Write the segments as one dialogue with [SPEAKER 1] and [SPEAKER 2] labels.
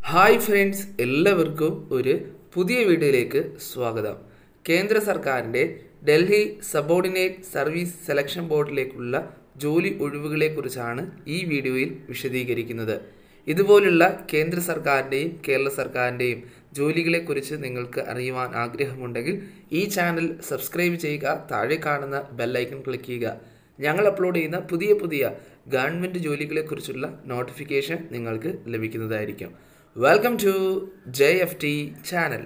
[SPEAKER 1] hi friends എല്ലാവർക്കും ഒരു പുതിയ വീഡിയോയിലേക്ക് സ്വാഗതം കേന്ദ്ര സർക്കാരിൻ്റെ ഡൽഹി സബോർഡിനേറ്റ് സർവീസ് സെലക്ഷൻ ബോർഡിലേക്കുള്ള ജോലി ഒഴിവുകളെക്കുറിച്ചാണ് ഈ വീഡിയോയിൽ വിശദീകരിക്കുന്നത് ഇതുപോലുള്ള കേന്ദ്ര സർക്കാരിൻ്റെയും കേരള സർക്കാരിൻ്റെയും ജോലികളെക്കുറിച്ച് നിങ്ങൾക്ക് അറിയുവാൻ ആഗ്രഹമുണ്ടെങ്കിൽ ഈ ചാനൽ സബ്സ്ക്രൈബ് ചെയ്യുക താഴെ കാണുന്ന ബെല്ലൈക്കൺ ക്ലിക്ക് ചെയ്യുക ഞങ്ങൾ അപ്ലോഡ് ചെയ്യുന്ന പുതിയ പുതിയ ഗവൺമെൻറ് ജോലികളെക്കുറിച്ചുള്ള നോട്ടിഫിക്കേഷൻ നിങ്ങൾക്ക് ലഭിക്കുന്നതായിരിക്കും welcome to J F T channel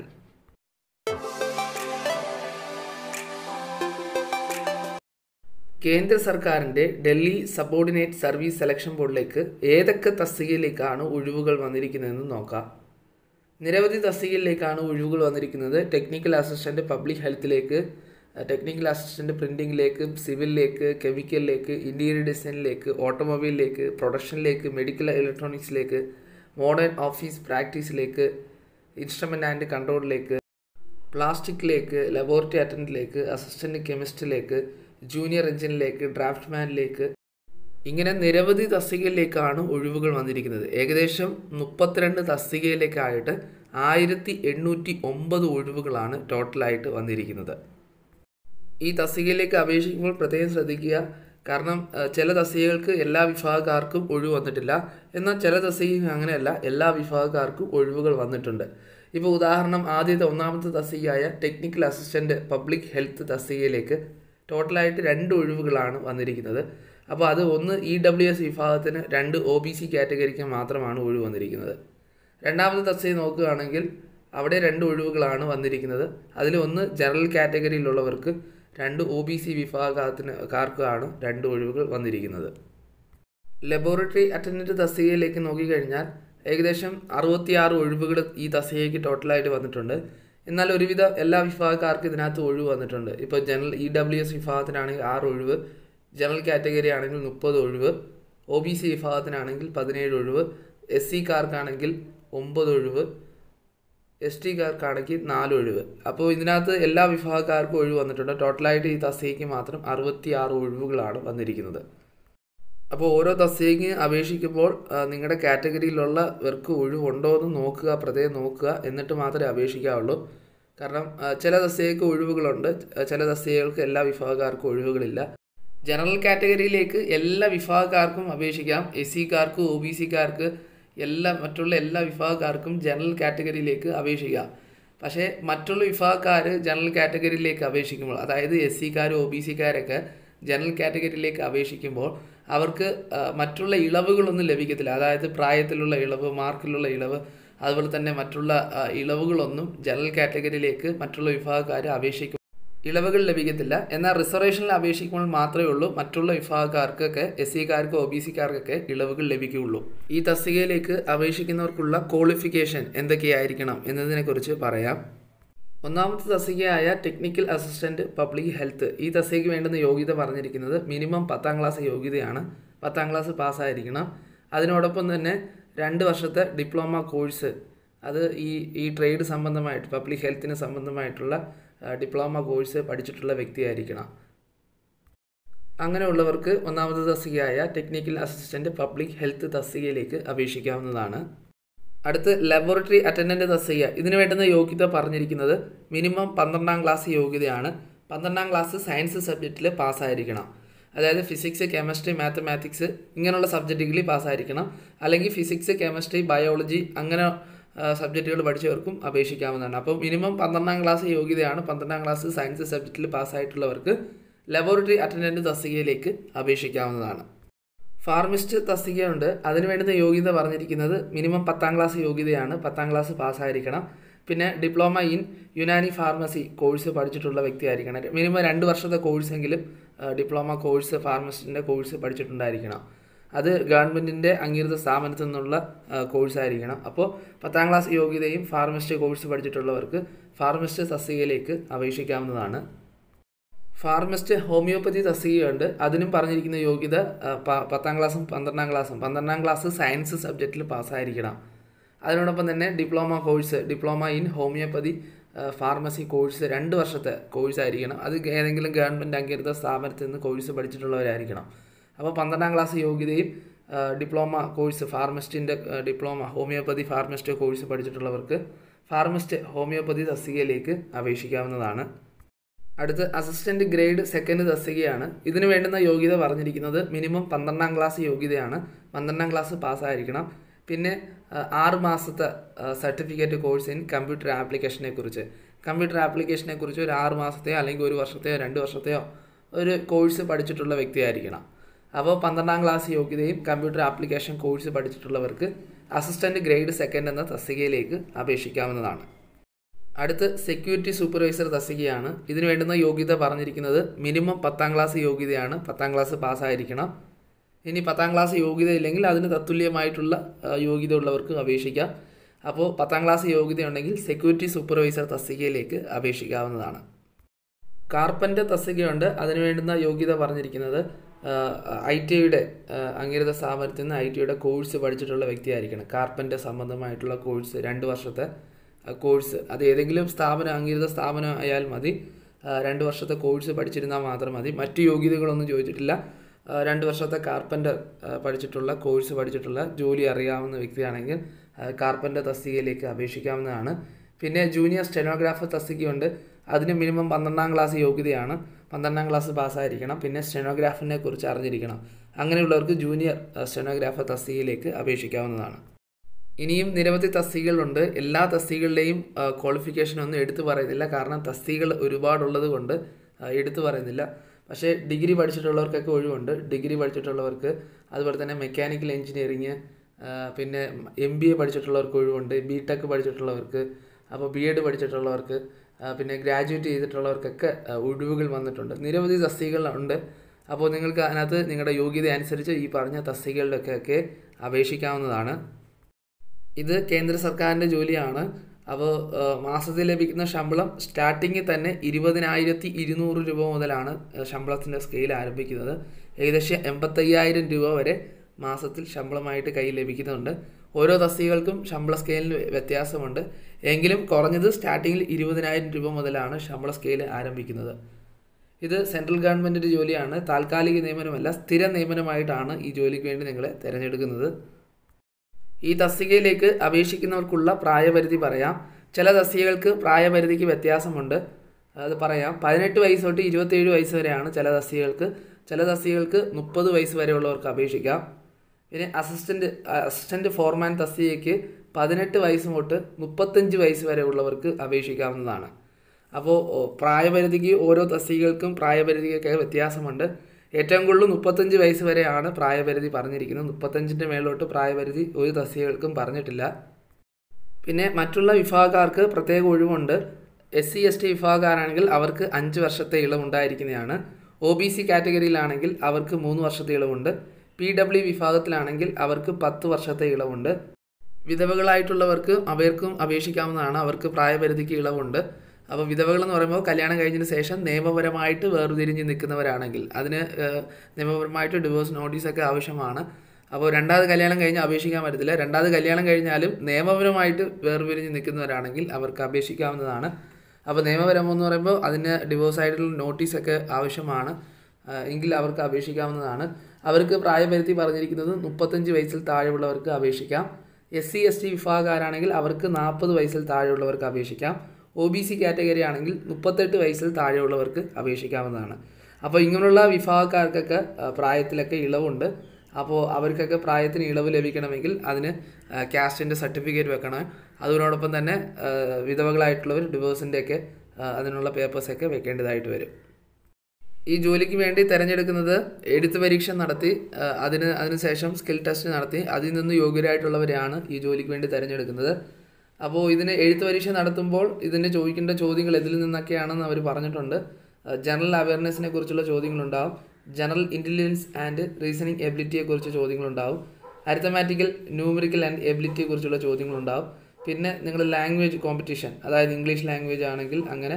[SPEAKER 1] കേന്ദ്ര സർക്കാരിൻ്റെ ഡൽഹി സബോർഡിനേറ്റ് സർവീസ് സെലക്ഷൻ ബോർഡിലേക്ക് ഏതൊക്കെ തസ്തികയിലേക്കാണ് ഒഴിവുകൾ വന്നിരിക്കുന്നതെന്ന് നോക്കാം നിരവധി തസ്തികയിലേക്കാണ് ഒഴിവുകൾ വന്നിരിക്കുന്നത് ടെക്നിക്കൽ അസിസ്റ്റൻറ്റ് പബ്ലിക് ഹെൽത്തിലേക്ക് ടെക്നിക്കൽ അസിസ്റ്റൻറ്റ് പ്രിൻറ്റിങ്ങിലേക്ക് സിവിലിലേക്ക് കെമിക്കലിലേക്ക് ഇൻറ്റീരിയർ ഡിസൈനിലേക്ക് ഓട്ടോമൊബൈലിലേക്ക് പ്രൊഡക്ഷനിലേക്ക് മെഡിക്കൽ ഇലക്ട്രോണിക്സിലേക്ക് മോഡേൺ ഓഫീസ് പ്രാക്ടീസിലേക്ക് ഇൻസ്ട്രുമെൻ്റ് ആൻഡ് കൺട്രോളിലേക്ക് പ്ലാസ്റ്റിക്കിലേക്ക് ലബോറട്ടറി അറ്റൻഡിലേക്ക് അസിസ്റ്റൻറ്റ് കെമിസ്റ്റിലേക്ക് ജൂനിയർ എഞ്ചിനിലേക്ക് ഡ്രാഫ്റ്റ്മാനിലേക്ക് ഇങ്ങനെ നിരവധി തസ്തികയിലേക്കാണ് ഒഴിവുകൾ വന്നിരിക്കുന്നത് ഏകദേശം മുപ്പത്തിരണ്ട് തസ്തികയിലേക്കായിട്ട് ആയിരത്തി എണ്ണൂറ്റി ഒമ്പത് ഒഴിവുകളാണ് ടോട്ടലായിട്ട് വന്നിരിക്കുന്നത് ഈ തസ്തികയിലേക്ക് അപേക്ഷിക്കുമ്പോൾ പ്രത്യേകം ശ്രദ്ധിക്കുക കാരണം ചില തസ്തികകൾക്ക് എല്ലാ വിഭാഗക്കാർക്കും ഒഴിവ് വന്നിട്ടില്ല എന്നാൽ ചില തസ്തികയ്ക്ക് അങ്ങനെയല്ല എല്ലാ വിഭാഗക്കാർക്കും ഒഴിവുകൾ വന്നിട്ടുണ്ട് ഇപ്പോൾ ഉദാഹരണം ആദ്യത്തെ ഒന്നാമത്തെ തസ്തികയായ ടെക്നിക്കൽ അസിസ്റ്റൻറ്റ് പബ്ലിക് ഹെൽത്ത് തസ്തികയിലേക്ക് ടോട്ടലായിട്ട് രണ്ട് ഒഴിവുകളാണ് വന്നിരിക്കുന്നത് അപ്പോൾ അത് ഒന്ന് ഇ ഡബ്ല്യു എസ് വിഭാഗത്തിന് രണ്ട് ഒ ബി സി കാറ്റഗറിക്ക് മാത്രമാണ് ഒഴിവ് വന്നിരിക്കുന്നത് രണ്ടാമത്തെ തസ്തിക നോക്കുകയാണെങ്കിൽ അവിടെ രണ്ട് ഒഴിവുകളാണ് വന്നിരിക്കുന്നത് അതിൽ ഒന്ന് ജനറൽ കാറ്റഗറിയിലുള്ളവർക്ക് രണ്ട് ഒ ബി സി വിഭാഗത്തിന് കാർക്കാണ് രണ്ട് ഒഴിവുകൾ വന്നിരിക്കുന്നത് ലബോറട്ടറി അറ്റൻഡൻറ്റ് തസ്തികയിലേക്ക് നോക്കിക്കഴിഞ്ഞാൽ ഏകദേശം അറുപത്തിയാറ് ഒഴിവുകൾ ഈ തസ്തികയ്ക്ക് ടോട്ടലായിട്ട് വന്നിട്ടുണ്ട് എന്നാൽ ഒരുവിധ എല്ലാ വിഭാഗക്കാർക്കും ഇതിനകത്ത് ഒഴിവ് വന്നിട്ടുണ്ട് ഇപ്പോൾ ജനറൽ ഇ ഡബ്ല്യു എസ് വിഭാഗത്തിനാണെങ്കിൽ ആറ് ഒഴിവ് ജനറൽ കാറ്റഗറി ആണെങ്കിൽ മുപ്പത് ഒഴിവ് ഒ ബി സി വിഭാഗത്തിനാണെങ്കിൽ പതിനേഴ് ഒഴിവ് എസ് സിക്കാർക്കാണെങ്കിൽ ഒമ്പത് ഒഴിവ് എസ് ടിക്കാർക്കാണെങ്കിൽ നാല് ഒഴിവ് അപ്പോൾ ഇതിനകത്ത് എല്ലാ വിഭാഗക്കാർക്കും ഒഴിവ് വന്നിട്ടുണ്ട് ടോട്ടലായിട്ട് ഈ തസ്തികയ്ക്ക് മാത്രം അറുപത്തി ആറ് ഒഴിവുകളാണ് വന്നിരിക്കുന്നത് അപ്പോൾ ഓരോ തസ്തികയ്ക്ക് അപേക്ഷിക്കുമ്പോൾ നിങ്ങളുടെ കാറ്റഗറിയിലുള്ളവർക്ക് ഒഴിവുണ്ടോ എന്ന് നോക്കുക പ്രത്യേകം നോക്കുക എന്നിട്ട് മാത്രമേ അപേക്ഷിക്കാവുള്ളൂ കാരണം ചില തസ്തികയ്ക്ക് ഒഴിവുകളുണ്ട് ചില തസ്തികകൾക്ക് എല്ലാ വിഭാഗക്കാർക്കും ഒഴിവുകളില്ല ജനറൽ കാറ്റഗറിയിലേക്ക് എല്ലാ വിഭാഗക്കാർക്കും അപേക്ഷിക്കാം എസ് സിക്കാർക്ക് ഒ ബി സിക്കാർക്ക് എല്ലാ മറ്റുള്ള എല്ലാ വിഭാഗക്കാർക്കും ജനറൽ കാറ്റഗറിയിലേക്ക് അപേക്ഷിക്കാം പക്ഷേ മറ്റുള്ള വിഭാഗക്കാർ ജനറൽ കാറ്റഗറിയിലേക്ക് അപേക്ഷിക്കുമ്പോൾ അതായത് എസ് സിക്കാർ ഒ ബി സിക്കാരൊക്കെ ജനറൽ കാറ്റഗറിയിലേക്ക് അപേക്ഷിക്കുമ്പോൾ അവർക്ക് മറ്റുള്ള ഇളവുകളൊന്നും ലഭിക്കത്തില്ല അതായത് പ്രായത്തിലുള്ള ഇളവ് മാർക്കിലുള്ള ഇളവ് അതുപോലെ തന്നെ മറ്റുള്ള ഇളവുകളൊന്നും ജനറൽ കാറ്റഗറിയിലേക്ക് മറ്റുള്ള വിഭാഗക്കാർ അപേക്ഷിക്കും ഇളവുകൾ ലഭിക്കത്തില്ല എന്നാൽ റിസർവേഷനിൽ അപേക്ഷിക്കുമ്പോൾ മാത്രമേ ഉള്ളൂ മറ്റുള്ള വിഭാഗക്കാർക്കൊക്കെ എസ് സിക്കാർക്ക് ഒ ബി സിക്കാർക്കൊക്കെ ഇളവുകൾ ലഭിക്കുകയുള്ളൂ ഈ തസ്തികയിലേക്ക് അപേക്ഷിക്കുന്നവർക്കുള്ള ക്വാളിഫിക്കേഷൻ എന്തൊക്കെയായിരിക്കണം എന്നതിനെക്കുറിച്ച് പറയാം ഒന്നാമത്തെ തസ്തികയായ ടെക്നിക്കൽ അസിസ്റ്റൻറ്റ് പബ്ലിക് ഹെൽത്ത് ഈ തസ്തികയ്ക്ക് വേണ്ടുന്ന യോഗ്യത പറഞ്ഞിരിക്കുന്നത് മിനിമം പത്താം ക്ലാസ് യോഗ്യതയാണ് പത്താം ക്ലാസ് പാസ്സായിരിക്കണം അതിനോടൊപ്പം തന്നെ രണ്ട് വർഷത്തെ ഡിപ്ലോമ കോഴ്സ് അത് ഈ ഈ ട്രേഡ് സംബന്ധമായിട്ട് പബ്ലിക് ഹെൽത്തിന് സംബന്ധമായിട്ടുള്ള ഡിപ്ലോമ കോഴ്സ് പഠിച്ചിട്ടുള്ള വ്യക്തിയായിരിക്കണം അങ്ങനെയുള്ളവർക്ക് ഒന്നാമത്തെ തസ്തികയായ ടെക്നിക്കൽ അസിസ്റ്റൻറ്റ് പബ്ലിക് ഹെൽത്ത് തസ്തികയിലേക്ക് അപേക്ഷിക്കാവുന്നതാണ് അടുത്ത് ലബോറട്ടറി അറ്റൻഡൻറ്റ് തസ്തിക ഇതിന് വേണ്ടുന്ന യോഗ്യത പറഞ്ഞിരിക്കുന്നത് മിനിമം പന്ത്രണ്ടാം ക്ലാസ് യോഗ്യതയാണ് പന്ത്രണ്ടാം ക്ലാസ് സയൻസ് സബ്ജക്റ്റിൽ പാസ്സായിരിക്കണം അതായത് ഫിസിക്സ് കെമിസ്ട്രി മാത്തമാറ്റിക്സ് ഇങ്ങനെയുള്ള സബ്ജക്റ്റുകളിൽ പാസ്സായിരിക്കണം അല്ലെങ്കിൽ ഫിസിക്സ് കെമിസ്ട്രി ബയോളജി അങ്ങനെ സബ്ജക്റ്റുകൾ പഠിച്ചവർക്കും അപേക്ഷിക്കാവുന്നതാണ് അപ്പോൾ മിനിമം പന്ത്രണ്ടാം ക്ലാസ് യോഗ്യതയാണ് പന്ത്രണ്ടാം ക്ലാസ് സയൻസ് സബ്ജക്റ്റിൽ പാസ്സായിട്ടുള്ളവർക്ക് ലബോറട്ടറി അറ്റൻഡൻറ്റ് തസ്തികയിലേക്ക് അപേക്ഷിക്കാവുന്നതാണ് ഫാർമിസ്റ്റ് തസ്തികയുണ്ട് അതിന് വേണ്ടുന്ന യോഗ്യത പറഞ്ഞിരിക്കുന്നത് മിനിമം പത്താം ക്ലാസ് യോഗ്യതയാണ് പത്താം ക്ലാസ് പാസ്സായിരിക്കണം പിന്നെ diploma in Unani pharmacy course പഠിച്ചിട്ടുള്ള വ്യക്തിയായിരിക്കണം മിനിമം രണ്ട് വർഷത്തെ കോഴ്സെങ്കിലും ഡിപ്ലോമ കോഴ്സ് ഫാർമസിസ്റ്റിൻ്റെ കോഴ്സ് പഠിച്ചിട്ടുണ്ടായിരിക്കണം അത് ഗവൺമെൻറ്റിൻ്റെ അംഗീകൃത സ്ഥാപനത്തിൽ നിന്നുള്ള കോഴ്സായിരിക്കണം അപ്പോൾ പത്താം ക്ലാസ് യോഗ്യതയും ഫാർമസിസ്റ്റ് കോഴ്സ് പഠിച്ചിട്ടുള്ളവർക്ക് ഫാർമസിസ്റ്റ് തസ്തികയിലേക്ക് അപേക്ഷിക്കാവുന്നതാണ് ഫാർമസിസ്റ്റ് ഹോമിയോപ്പതി തസ്തികയുണ്ട് അതിനും പറഞ്ഞിരിക്കുന്ന യോഗ്യത പത്താം ക്ലാസ്സും പന്ത്രണ്ടാം ക്ലാസ്സും പന്ത്രണ്ടാം ക്ലാസ് സയൻസ് സബ്ജക്റ്റിൽ പാസ്സായിരിക്കണം അതിനോടൊപ്പം തന്നെ diploma course diploma in homoeopathy pharmacy course രണ്ട് വർഷത്തെ കോഴ്സ് ആയിരിക്കണം അത് ഏതെങ്കിലും ഗവൺമെൻറ് അംഗീകൃത സ്ഥാപനത്തിൽ നിന്ന് കോഴ്സ് പഠിച്ചിട്ടുള്ളവരായിരിക്കണം അപ്പോൾ പന്ത്രണ്ടാം ക്ലാസ് യോഗ്യതയും ഡിപ്ലോമ കോഴ്സ് ഫാർമസിസ്റ്റിൻ്റെ ഡിപ്ലോമ ഹോമിയോപ്പതി ഫാർമസിസ്റ്റ് കോഴ്സ് പഠിച്ചിട്ടുള്ളവർക്ക് ഫാർമസിസ്റ്റ് ഹോമിയോപ്പതി തസ്തികയിലേക്ക് അപേക്ഷിക്കാവുന്നതാണ് അടുത്ത് അസിസ്റ്റൻറ്റ് ഗ്രേഡ് സെക്കൻഡ് തസ്തികയാണ് ഇതിന് വേണ്ടുന്ന യോഗ്യത പറഞ്ഞിരിക്കുന്നത് മിനിമം പന്ത്രണ്ടാം ക്ലാസ് യോഗ്യതയാണ് പന്ത്രണ്ടാം ക്ലാസ് പാസ്സായിരിക്കണം പിന്നെ ആറ് മാസത്തെ സർട്ടിഫിക്കറ്റ് കോഴ്സ് ഇൻ കമ്പ്യൂട്ടർ ആപ്ലിക്കേഷനെ കുറിച്ച് കമ്പ്യൂട്ടർ ആപ്ലിക്കേഷനെ കുറിച്ച് ഒരു ആറ് മാസത്തെയോ അല്ലെങ്കിൽ ഒരു വർഷത്തെയോ രണ്ട് വർഷത്തെയോ ഒരു കോഴ്സ് പഠിച്ചിട്ടുള്ള വ്യക്തിയായിരിക്കണം അപ്പോൾ പന്ത്രണ്ടാം ക്ലാസ് യോഗ്യതയും കമ്പ്യൂട്ടർ ആപ്ലിക്കേഷൻ കോഴ്സ് പഠിച്ചിട്ടുള്ളവർക്ക് അസിസ്റ്റൻറ്റ് ഗ്രേഡ് സെക്കൻഡ് എന്ന തസ്തികയിലേക്ക് അപേക്ഷിക്കാവുന്നതാണ് അടുത്ത് സെക്യൂരിറ്റി സൂപ്പർവൈസർ തസ്തികയാണ് ഇതിന് വേണ്ടുന്ന യോഗ്യത പറഞ്ഞിരിക്കുന്നത് മിനിമം പത്താം ക്ലാസ് യോഗ്യതയാണ് പത്താം ക്ലാസ് പാസ്സായിരിക്കണം ഇനി പത്താം ക്ലാസ് യോഗ്യത ഇല്ലെങ്കിൽ അതിന് തത്തുല്യമായിട്ടുള്ള യോഗ്യത ഉള്ളവർക്ക് അപേക്ഷിക്കാം അപ്പോൾ പത്താം ക്ലാസ് യോഗ്യത ഉണ്ടെങ്കിൽ സെക്യൂരിറ്റി സൂപ്പർവൈസർ തസ്തികയിലേക്ക് അപേക്ഷിക്കാവുന്നതാണ് കാർപ്പൻ്റർ തസ്തികയുണ്ട് അതിന് വേണ്ടുന്ന യോഗ്യത പറഞ്ഞിരിക്കുന്നത് ഐ ടി ഐയുടെ അംഗീകൃത സ്ഥാപനത്തിൽ നിന്ന് ഐ ടി ഐയുടെ കോഴ്സ് പഠിച്ചിട്ടുള്ള വ്യക്തിയായിരിക്കണം കാർപ്പൻ്റർ സംബന്ധമായിട്ടുള്ള കോഴ്സ് രണ്ട് വർഷത്തെ കോഴ്സ് അത് ഏതെങ്കിലും സ്ഥാപനം അംഗീകൃത സ്ഥാപനം ആയാൽ മതി രണ്ട് വർഷത്തെ കോഴ്സ് പഠിച്ചിരുന്നാൽ മാത്രം മതി മറ്റു യോഗ്യതകളൊന്നും ചോദിച്ചിട്ടില്ല രണ്ട് വർഷത്തെ കാർപ്പൻ്റർ പഠിച്ചിട്ടുള്ള കോഴ്സ് പഠിച്ചിട്ടുള്ള ജോലി അറിയാവുന്ന വ്യക്തിയാണെങ്കിൽ കാർപ്പൻ്റർ തസ്തികയിലേക്ക് അപേക്ഷിക്കാവുന്നതാണ് പിന്നെ ജൂനിയർ സ്റ്റെനോഗ്രാഫർ തസ്തികയുണ്ട് അതിന് മിനിമം പന്ത്രണ്ടാം ക്ലാസ് യോഗ്യതയാണ് പന്ത്രണ്ടാം ക്ലാസ് പാസ്സായിരിക്കണം പിന്നെ സ്റ്റെനോഗ്രാഫറിനെ കുറിച്ച് അറിഞ്ഞിരിക്കണം അങ്ങനെയുള്ളവർക്ക് ജൂനിയർ സ്റ്റെനോഗ്രാഫർ തസ്തികയിലേക്ക് അപേക്ഷിക്കാവുന്നതാണ് ഇനിയും നിരവധി തസ്തികകളുണ്ട് എല്ലാ തസ്തികകളുടെയും ക്വാളിഫിക്കേഷൻ ഒന്നും എടുത്തു പറയുന്നില്ല കാരണം തസ്തികകൾ ഒരുപാടുള്ളത് കൊണ്ട് എടുത്തു പറയുന്നില്ല പക്ഷേ ഡിഗ്രി പഠിച്ചിട്ടുള്ളവർക്കൊക്കെ ഒഴിവുണ്ട് ഡിഗ്രി പഠിച്ചിട്ടുള്ളവർക്ക് അതുപോലെ തന്നെ മെക്കാനിക്കൽ എഞ്ചിനീയറിങ് പിന്നെ എം ബി എ പഠിച്ചിട്ടുള്ളവർക്ക് ഒഴിവുണ്ട് ബി ടെക് പഠിച്ചിട്ടുള്ളവർക്ക് അപ്പോൾ ബി എഡ് പഠിച്ചിട്ടുള്ളവർക്ക് പിന്നെ ഗ്രാജുവേറ്റ് ചെയ്തിട്ടുള്ളവർക്കൊക്കെ ഒഴിവുകൾ വന്നിട്ടുണ്ട് നിരവധി തസ്തികകളുണ്ട് അപ്പോൾ നിങ്ങൾക്ക് അതിനകത്ത് നിങ്ങളുടെ യോഗ്യത അനുസരിച്ച് ഈ പറഞ്ഞ തസ്തികകളിലൊക്കെ അപേക്ഷിക്കാവുന്നതാണ് ഇത് കേന്ദ്ര സർക്കാരിൻ്റെ ജോലിയാണ് അപ്പോൾ മാസത്തിൽ ലഭിക്കുന്ന ശമ്പളം സ്റ്റാർട്ടിങ്ങിൽ തന്നെ ഇരുപതിനായിരത്തി ഇരുന്നൂറ് രൂപ മുതലാണ് ശമ്പളത്തിൻ്റെ സ്കെയിൽ ആരംഭിക്കുന്നത് ഏകദേശം എൺപത്തയ്യായിരം രൂപ വരെ മാസത്തിൽ ശമ്പളമായിട്ട് കയ്യിൽ ലഭിക്കുന്നുണ്ട് ഓരോ തസ്തികകൾക്കും ശമ്പള സ്കെയിലിന് വ്യത്യാസമുണ്ട് എങ്കിലും കുറഞ്ഞത് സ്റ്റാർട്ടിങ്ങിൽ ഇരുപതിനായിരം രൂപ മുതലാണ് ശമ്പള സ്കെയിൽ ആരംഭിക്കുന്നത് ഇത് സെൻട്രൽ ഗവൺമെൻറ്റിൻ്റെ ജോലിയാണ് താൽക്കാലിക നിയമനമല്ല സ്ഥിര നിയമനമായിട്ടാണ് ഈ ജോലിക്ക് വേണ്ടി നിങ്ങളെ തിരഞ്ഞെടുക്കുന്നത് ഈ തസ്തികയിലേക്ക് അപേക്ഷിക്കുന്നവർക്കുള്ള പ്രായപരിധി പറയാം ചില തസ്തികകൾക്ക് പ്രായപരിധിക്ക് വ്യത്യാസമുണ്ട് അത് പറയാം പതിനെട്ട് വയസ്സ് തൊട്ട് ഇരുപത്തേഴ് വയസ്സ് വരെയാണ് ചില തസ്തികകൾക്ക് ചില തസ്തികകൾക്ക് മുപ്പത് വയസ്സ് വരെയുള്ളവർക്ക് അപേക്ഷിക്കാം പിന്നെ അസിസ്റ്റൻ്റ് അസിസ്റ്റൻ്റ് ഫോർമാൻ തസ്തികയ്ക്ക് പതിനെട്ട് വയസ്സ് തൊട്ട് മുപ്പത്തഞ്ച് വയസ്സ് വരെ ഉള്ളവർക്ക് അപേക്ഷിക്കാവുന്നതാണ് അപ്പോൾ പ്രായപരിധിക്ക് ഓരോ തസ്തികകൾക്കും പ്രായപരിധിക്കൊക്കെ വ്യത്യാസമുണ്ട് ഏറ്റവും കൂടുതൽ മുപ്പത്തഞ്ച് വയസ്സ് വരെയാണ് പ്രായപരിധി പറഞ്ഞിരിക്കുന്നത് മുപ്പത്തഞ്ചിൻ്റെ മേലോട്ട് പ്രായപരിധി ഒരു തസ്തികകൾക്കും പറഞ്ഞിട്ടില്ല പിന്നെ മറ്റുള്ള വിഭാഗക്കാർക്ക് പ്രത്യേക ഒഴിവുണ്ട് എസ് സി എസ് ടി വിഭാഗക്കാരാണെങ്കിൽ അവർക്ക് അഞ്ച് വർഷത്തെ ഇളവുണ്ടായിരിക്കുന്നതാണ് ഒ ബി സി കാറ്റഗറിയിലാണെങ്കിൽ അവർക്ക് മൂന്ന് വർഷത്തെ ഇളവുണ്ട് പി ഡബ്ല്യു വിഭാഗത്തിലാണെങ്കിൽ അവർക്ക് പത്ത് വർഷത്തെ ഇളവുണ്ട് വിധവകളായിട്ടുള്ളവർക്ക് അവർക്കും അപേക്ഷിക്കാവുന്നതാണ് അവർക്ക് പ്രായപരിധിക്ക് ഇളവുണ്ട് അപ്പോൾ വിധവകൾ എന്ന് പറയുമ്പോൾ കല്യാണം കഴിഞ്ഞതിന് ശേഷം നിയമപരമായിട്ട് വേർതിരിഞ്ഞ് നിൽക്കുന്നവരാണെങ്കിൽ അതിന് നിയമപരമായിട്ട് ഡിവോഴ്സ് നോട്ടീസൊക്കെ ആവശ്യമാണ് അപ്പോൾ രണ്ടാമത് കല്യാണം കഴിഞ്ഞ് അപേക്ഷിക്കാൻ പറ്റത്തില്ല രണ്ടാമത് കല്യാണം കഴിഞ്ഞാലും നിയമപരമായിട്ട് വേർപിരിഞ്ഞ് നിൽക്കുന്നവരാണെങ്കിൽ അവർക്ക് അപേക്ഷിക്കാവുന്നതാണ് അപ്പോൾ നിയമപരം എന്ന് പറയുമ്പോൾ അതിന് ഡിവോഴ്സ് ആയിട്ടുള്ള നോട്ടീസൊക്കെ ആവശ്യമാണ് എങ്കിൽ അവർക്ക് അപേക്ഷിക്കാവുന്നതാണ് അവർക്ക് പ്രായപരിധി പറഞ്ഞിരിക്കുന്നത് മുപ്പത്തഞ്ച് വയസ്സിൽ താഴെയുള്ളവർക്ക് അപേക്ഷിക്കാം എസ് സി എസ് ടി വിഭാഗക്കാരാണെങ്കിൽ അവർക്ക് നാൽപ്പത് വയസ്സിൽ താഴെയുള്ളവർക്ക് അപേക്ഷിക്കാം ഒ ബി സി കാറ്റഗറി ആണെങ്കിൽ മുപ്പത്തെട്ട് വയസ്സിൽ താഴെയുള്ളവർക്ക് അപേക്ഷിക്കാവുന്നതാണ് അപ്പോൾ ഇങ്ങനെയുള്ള വിഭാഗക്കാർക്കൊക്കെ പ്രായത്തിലൊക്കെ ഇളവുണ്ട് അപ്പോൾ അവർക്കൊക്കെ പ്രായത്തിന് ഇളവ് ലഭിക്കണമെങ്കിൽ അതിന് കാസ്റ്റിൻ്റെ സർട്ടിഫിക്കറ്റ് വെക്കണം അതിനോടൊപ്പം തന്നെ വിധവകളായിട്ടുള്ളവർ ഡിവോഴ്സിൻ്റെയൊക്കെ അതിനുള്ള പേപ്പേഴ്സൊക്കെ വെക്കേണ്ടതായിട്ട് വരും ഈ ജോലിക്ക് വേണ്ടി തിരഞ്ഞെടുക്കുന്നത് എഴുത്ത് പരീക്ഷ നടത്തി അതിന് അതിനുശേഷം സ്കിൽ ടെസ്റ്റ് നടത്തി അതിൽ നിന്ന് യോഗ്യരായിട്ടുള്ളവരെയാണ് ഈ ജോലിക്ക് വേണ്ടി തിരഞ്ഞെടുക്കുന്നത് അപ്പോൾ ഇതിന് എഴുത്ത് പരീക്ഷ നടത്തുമ്പോൾ ഇതിന് ചോദിക്കേണ്ട ചോദ്യങ്ങൾ ഇതിൽ നിന്നൊക്കെയാണെന്ന് അവർ പറഞ്ഞിട്ടുണ്ട് ജനറൽ അവയർനെസ്സിനെ കുറിച്ചുള്ള ചോദ്യങ്ങളുണ്ടാവും ജനറൽ ഇൻ്റലിജൻസ് ആൻഡ് റീസണിങ് എബിലിറ്റിയെക്കുറിച്ച് ചോദ്യങ്ങളുണ്ടാവും അരിത്തമാറ്റിക്കൽ ന്യൂമറിക്കൽ ആൻഡ് എബിലിറ്റിയെ കുറിച്ചുള്ള ചോദ്യങ്ങളുണ്ടാവും പിന്നെ നിങ്ങൾ ലാംഗ്വേജ് കോമ്പറ്റീഷൻ അതായത് ഇംഗ്ലീഷ് ലാംഗ്വേജ് ആണെങ്കിൽ അങ്ങനെ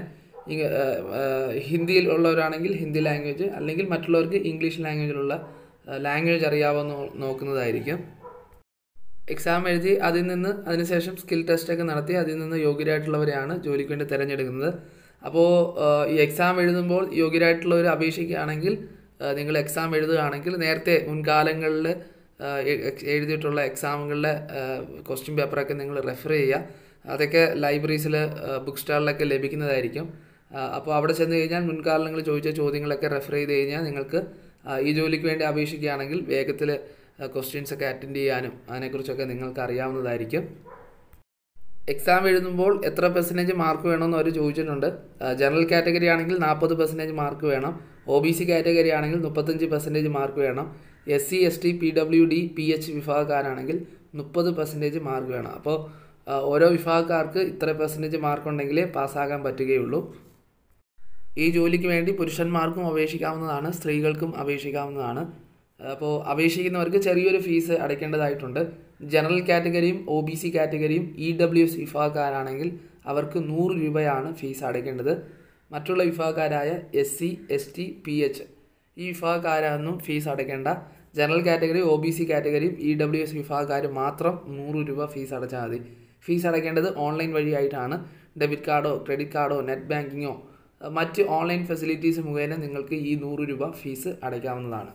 [SPEAKER 1] ഹിന്ദിയിൽ ഉള്ളവരാണെങ്കിൽ ഹിന്ദി ലാംഗ്വേജ് അല്ലെങ്കിൽ മറ്റുള്ളവർക്ക് ഇംഗ്ലീഷ് ലാംഗ്വേജിലുള്ള ലാംഗ്വേജ് അറിയാമെന്ന് നോക്കുന്നതായിരിക്കും എക്സാം എഴുതി അതിൽ നിന്ന് അതിനുശേഷം സ്കിൽ ടെസ്റ്റൊക്കെ നടത്തി അതിൽ നിന്ന് യോഗ്യരായിട്ടുള്ളവരെയാണ് ജോലിക്ക് വേണ്ടി തിരഞ്ഞെടുക്കുന്നത് അപ്പോൾ ഈ എക്സാം എഴുതുമ്പോൾ യോഗ്യരായിട്ടുള്ളവർ അപേക്ഷിക്കുകയാണെങ്കിൽ നിങ്ങൾ എക്സാം എഴുതുകയാണെങ്കിൽ നേരത്തെ മുൻകാലങ്ങളിൽ ആ, എ- എക്സ് എഴുതിയിട്ടുള്ള എക്സാമുകളിലെ ക്വസ്റ്റ്യൻ പേപ്പറൊക്കെ നിങ്ങൾ റെഫർ ചെയ്യുക അതൊക്കെ ലൈബ്രറീസിൽ ബുക്ക് സ്റ്റാളിലൊക്കെ ലഭിക്കുന്നതായിരിക്കും ആ, അപ്പോൾ അവിടെ ചെന്ന് കഴിഞ്ഞാൽ മുൻകാലങ്ങളിൽ ചോദിച്ച ചോദ്യങ്ങളൊക്കെ റെഫർ ചെയ്ത് കഴിഞ്ഞാൽ നിങ്ങൾക്ക് ആ, ഈ ജോലിക്ക് വേണ്ടി അപേക്ഷിക്കുകയാണെങ്കിൽ വേഗത്തിൽ ക്വസ്റ്റ്യൻസ് ഒക്കെ അറ്റൻഡ് ചെയ്യാനും അതിനെക്കുറിച്ചൊക്കെ നിങ്ങൾക്ക് അറിയാവുന്നതായിരിക്കും എക്സാം എഴുതുമ്പോൾ എത്ര പെർസെൻറ്റേജ് മാർക്ക് വേണമെന്ന് അവർ ചോദിച്ചിട്ടുണ്ട് ആ, ജനറൽ കാറ്റഗറി ആണെങ്കിൽ നാൽപ്പത് പെർസെൻറ്റേജ് മാർക്ക് വേണം ഒ ബി സി കാറ്റഗറി ആണെങ്കിൽ മുപ്പത്തഞ്ച് പെർസെൻറ്റേജ് മാർക്ക് വേണം S C S T P W D P H വിഭാഗക്കാരാണെങ്കിൽ മുപ്പത് പെർസെൻറ്റേജ് മാർക്ക് വേണം അപ്പോൾ ആ, ഓരോ വിഭാഗക്കാർക്ക് ഇത്ര പെർസെൻറ്റേജ് മാർക്ക് ഉണ്ടെങ്കിലേ പാസ്സാകാൻ പറ്റുകയുള്ളൂ ഈ ജോലിക്ക് വേണ്ടി പുരുഷന്മാർക്കും അപേക്ഷിക്കാവുന്നതാണ് സ്ത്രീകൾക്കും അപേക്ഷിക്കാവുന്നതാണ് അപ്പോൾ അപേക്ഷിക്കുന്നവർക്ക് ചെറിയൊരു ഫീസ് അടയ്ക്കേണ്ടതായിട്ടുണ്ട് ജനറൽ കാറ്റഗറിയും ഒ ബി സി കാറ്റഗറിയും ഇ ഡബ്ല്യു എസ് വിഭാഗക്കാരാണെങ്കിൽ അവർക്ക് നൂറ് രൂപയാണ് ഫീസ് അടയ്ക്കേണ്ടത് മറ്റുള്ള വിഭാഗക്കാരായ S C S T P H ഈ വിഭാഗക്കാരൊന്നും ഫീസ് അടയ്ക്കേണ്ട general category O B C കാറ്റഗറിയും ഇ ഡബ്ല്യു എസ് വിഭാഗക്കാർ മാത്രം നൂറ് രൂപ ഫീസ് അടച്ചാൽ മതി ഫീസ് അടയ്ക്കേണ്ടത് ഓൺലൈൻ വഴിയായിട്ടാണ് ഡെബിറ്റ് കാർഡോ ക്രെഡിറ്റ് കാർഡോ നെറ്റ് ബാങ്കിങ്ങോ മറ്റ് ഓൺലൈൻ ഫെസിലിറ്റീസ് മുഖേന നിങ്ങൾക്ക് ഈ നൂറ് രൂപ ഫീസ് അടയ്ക്കാവുന്നതാണ്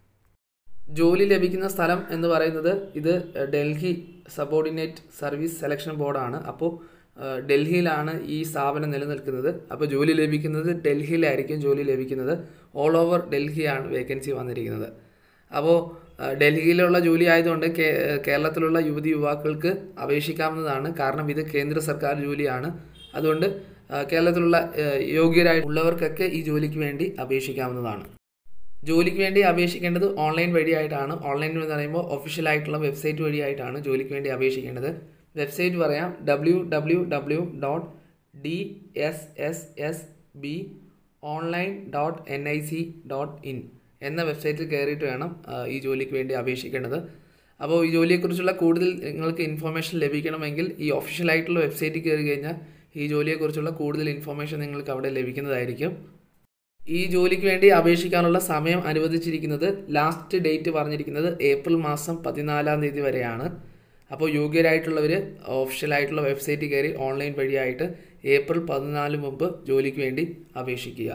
[SPEAKER 1] ജോലി ലഭിക്കുന്ന സ്ഥലം എന്ന് പറയുന്നത് ഇത് ഡൽഹി സബോർഡിനേറ്റ് സർവീസ് സെലക്ഷൻ ബോർഡാണ് അപ്പോൾ ഡൽഹിയിലാണ് ഈ സ്ഥാപനം നിലനിൽക്കുന്നത് അപ്പോൾ ജോലി ലഭിക്കുന്നത് ഡൽഹിയിലായിരിക്കും ജോലി ലഭിക്കുന്നത് ഓൾ ഓവർ ഡൽഹിയാണ് വേക്കൻസി വന്നിരിക്കുന്നത് അപ്പോൾ ഡൽഹിയിലുള്ള ജോലി ആയതുകൊണ്ട് കേ- കേരളത്തിലുള്ള യുവതി യുവാക്കൾക്ക് അപേക്ഷിക്കാവുന്നതാണ് കാരണം ഇത് കേന്ദ്ര സർക്കാർ ജോലിയാണ് അതുകൊണ്ട് ആ, കേരളത്തിലുള്ള ആ, യോഗ്യരായിട്ടുള്ളവർക്കൊക്കെ ഈ ജോലിക്ക് വേണ്ടി അപേക്ഷിക്കാവുന്നതാണ് ജോലിക്ക് വേണ്ടി അപേക്ഷിക്കേണ്ടത് ഓൺലൈൻ വഴിയായിട്ടാണ് ഓൺലൈൻ എന്ന് പറയുമ്പോൾ ഒഫീഷ്യൽ ആയിട്ടുള്ള വെബ്സൈറ്റ് വഴിയായിട്ടാണ് ജോലിക്ക് വേണ്ടി അപേക്ഷിക്കേണ്ടത് വെബ്സൈറ്റ് പറയാം W W W dot D S S S B online dot N I C dot in എന്ന വെബ്സൈറ്റിൽ കയറിയിട്ട് വേണം ആ, ഈ ജോലിക്ക് വേണ്ടി അപേക്ഷിക്കേണ്ടത് അപ്പോൾ ഈ ജോലിയെക്കുറിച്ചുള്ള കൂടുതൽ നിങ്ങൾക്ക് ഇൻഫർമേഷൻ ലഭിക്കണമെങ്കിൽ ഈ ഒഫീഷ്യൽ ആയിട്ടുള്ള വെബ്സൈറ്റിൽ കയറി കഴിഞ്ഞാൽ ഈ ജോലിയെക്കുറിച്ചുള്ള കൂടുതൽ ഇൻഫർമേഷൻ നിങ്ങൾക്ക് അവിടെ ലഭിക്കുന്നതായിരിക്കും ഈ ജോലിക്ക് വേണ്ടി അപേക്ഷിക്കാനുള്ള സമയം അനുവദിച്ചിരിക്കുന്നത് ലാസ്റ്റ് ഡേറ്റ് പറഞ്ഞിരിക്കുന്നത് ഏപ്രിൽ മാസം പതിനാലാം തീയതി വരെയാണ് അപ്പോൾ യോഗ്യരായിട്ടുള്ളവർ ഒഫീഷ്യലായിട്ടുള്ള വെബ്സൈറ്റിൽ കയറി ഓൺലൈൻ വഴിയായിട്ട് ഏപ്രിൽ പതിനാല് മുമ്പ് ജോലിക്ക് വേണ്ടി അപേക്ഷിക്കുക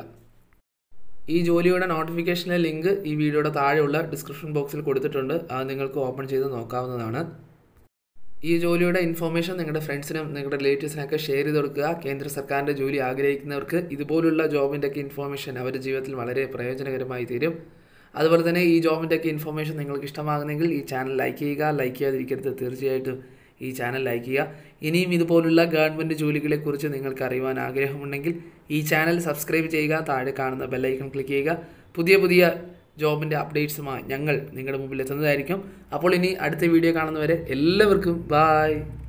[SPEAKER 1] ഈ ജോലിയുടെ നോട്ടിഫിക്കേഷൻ്റെ ലിങ്ക് ഈ വീഡിയോയുടെ താഴെയുള്ള ഡിസ്ക്രിപ്ഷൻ ബോക്സിൽ കൊടുത്തിട്ടുണ്ട് അത് നിങ്ങൾക്ക് ഓപ്പൺ ചെയ്ത് നോക്കാവുന്നതാണ് ഈ ജോലിയുടെ ഇൻഫോർമേഷൻ നിങ്ങളുടെ ഫ്രണ്ട്സിനും നിങ്ങളുടെ റിലേറ്റീവ്സിനൊക്കെ ഷെയർ ചെയ്ത് കൊടുക്കുക കേന്ദ്ര സർക്കാരിൻ്റെ ജോലി ആഗ്രഹിക്കുന്നവർക്ക് ഇതുപോലുള്ള ജോബിൻ്റെ ഒക്കെ ഇൻഫോർമേഷൻ അവരുടെ ജീവിതത്തിൽ വളരെ പ്രയോജനകരമായി തീരും അതുപോലെ തന്നെ ഈ ജോബിൻ്റെ ഒക്കെ ഇൻഫോർമേഷൻ നിങ്ങൾക്ക് ഇഷ്ടമാകുന്നെങ്കിൽ ഈ ചാനൽ ലൈക്ക് ചെയ്യുക ലൈക്ക് ചെയ്യാതിരിക്കരുത് തീർച്ചയായിട്ടും ഈ ചാനൽ ലൈക്ക് ചെയ്യുക ഇനിയും ഇതുപോലുള്ള ഗവൺമെൻറ് ജോലികളെക്കുറിച്ച് നിങ്ങൾക്ക് അറിയുവാൻ ആഗ്രഹമുണ്ടെങ്കിൽ ഈ ചാനൽ സബ്സ്ക്രൈബ് ചെയ്യുക താഴെ കാണുന്ന ബെല്ലൈക്കൺ ക്ലിക്ക് ചെയ്യുക പുതിയ പുതിയ ജോബിൻ്റെ അപ്ഡേറ്റ്സുമായി ഞങ്ങൾ നിങ്ങളുടെ മുമ്പിൽ എത്തുന്നതായിരിക്കും അപ്പോൾ ഇനി അടുത്ത വീഡിയോ കാണുന്നവരെ എല്ലാവർക്കും ബായ്